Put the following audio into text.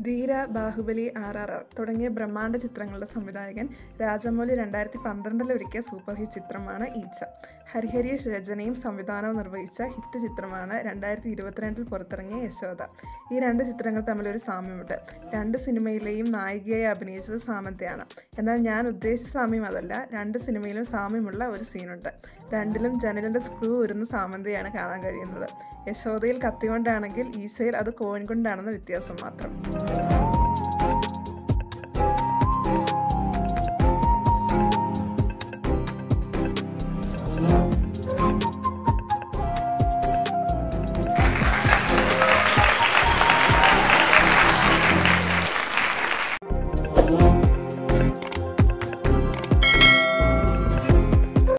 ധീര Baahubali R R R തുടങ്ങിയ ബ്രഹ്മാണ്ഡ ചിത്രങ്ങളുടെ സംവിധായകൻ രാജമൗലി രണ്ടായിരത്തി പന്ത്രണ്ടിൽ ഒരുക്കിയ സൂപ്പർ ഹിറ്റ് ചിത്രമാണ് ഈച്ച ഹരിഹരീഷ് രചനയും സംവിധാനവും നിർവഹിച്ച ഹിറ്റ് ചിത്രമാണ് രണ്ടായിരത്തി ഇരുപത്തിരണ്ടിൽ പുറത്തിറങ്ങിയ യശോദ ഈ രണ്ട് ചിത്രങ്ങൾ തമ്മിലൊരു സാമ്യമുണ്ട് രണ്ട് സിനിമയിലെയും നായികയായി അഭിനയിച്ചത് സാമന്തയാണ് എന്നാൽ ഞാൻ ഉദ്ദേശിച്ച സാമ്യം അതല്ല രണ്ട് സിനിമയിലും സാമ്യമുള്ള ഒരു സീനുണ്ട് രണ്ടിലും ജനലിൻ്റെ സ്ക്രൂ ഉരുന്ന സാമന്തയാണ് കാണാൻ കഴിയുന്നത് യശോദയിൽ കത്തികൊണ്ടാണെങ്കിൽ ഈശയിൽ അത് കോഴിക്കൊണ്ടാണെന്ന വ്യത്യാസം മാത്രം